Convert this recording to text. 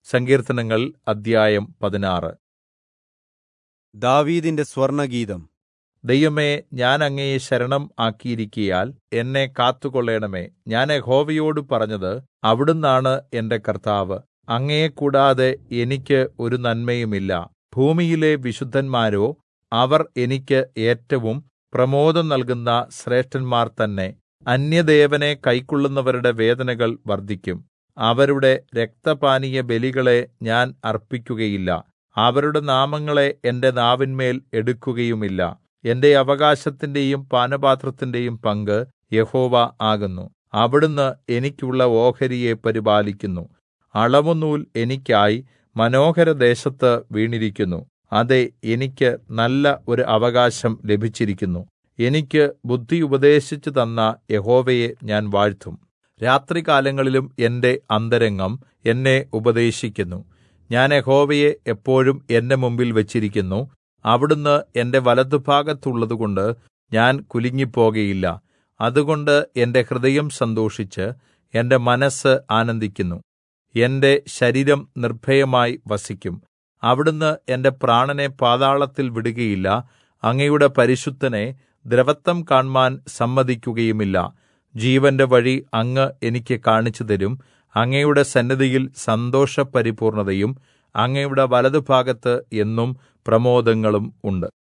സങ്കീർത്തനങ്ങൾ അദ്ധ്യായം പതിനാറ് ദാവീദിന്റെ സ്വർണ്ണഗീതം ദൈവമേ ഞാൻ അങ്ങയെ ശരണം ആക്കിയിരിക്കയാൽ എന്നെ കാത്തുകൊള്ളേണമേ ഞാൻ യഹോവയോട് പറഞ്ഞത് അവിടുന്നാണ് എന്റെ കർത്താവ് അങ്ങയെ കൂടാതെ എനിക്ക് ഒരു നന്മയുമില്ല ഭൂമിയിലെ വിശുദ്ധന്മാരോ അവർ എനിക്ക് ഏറ്റവും പ്രമോദം നൽകുന്ന ശ്രേഷ്ഠന്മാർ തന്നെ അന്യദേവനെ കൈക്കൊള്ളുന്നവരുടെ വേദനകൾ വർദ്ധിക്കും അവരുടെ രക്തപാനീയ ബലികളെ ഞാൻ അർപ്പിക്കുകയില്ല അവരുടെ നാമങ്ങളെ എന്റെ നാവിന്മേൽ എടുക്കുകയുമില്ല എന്റെ അവകാശത്തിന്റെയും പാനപാത്രത്തിന്റെയും പങ്ക് യഹോവ ആകുന്നു അവിടുന്ന് എനിക്കുള്ള ഓഹരിയെ പരിപാലിക്കുന്നു അളവുനൂൽ എനിക്കായി മനോഹരദേശത്ത് വീണിരിക്കുന്നു അതെ എനിക്ക് നല്ല ഒരു അവകാശം ലഭിച്ചിരിക്കുന്നു എനിക്ക് ബുദ്ധി ഉപദേശിച്ചു തന്ന യഹോവയെ ഞാൻ വാഴ്ത്തും രാത്രികാലങ്ങളിലും എന്റെ അന്തരംഗം എന്നെ ഉപദേശിക്കുന്നു ഞാൻ യഹോവയെ എപ്പോഴും എന്റെ മുമ്പിൽ വച്ചിരിക്കുന്നു അവിടുന്ന് എന്റെ വലത്തുഭാഗത്തുള്ളതുകൊണ്ട് ഞാൻ കുലുങ്ങിപ്പോകയില്ല അതുകൊണ്ട് എന്റെ ഹൃദയം സന്തോഷിച്ച് എന്റെ മനസ്സ് ആനന്ദിക്കുന്നു എന്റെ ശരീരം നിർഭയമായി വസിക്കും അവിടുന്ന് എന്റെ പ്രാണനെ പാതാളത്തിൽ വിടുകയില്ല അങ്ങയുടെ പരിശുദ്ധനെ ദ്രവത്വം കാൺമാൻ സമ്മതിക്കുകയുമില്ല ജീവന്റെ വഴി അങ്ങ് എനിക്ക് കാണിച്ചു തരും അങ്ങയുടെ സന്നിധിയിൽ സന്തോഷപരിപൂർണതയും അങ്ങയുടെ വലതുഭാഗത്ത് എന്നും പ്രമോദങ്ങളും ഉണ്ട്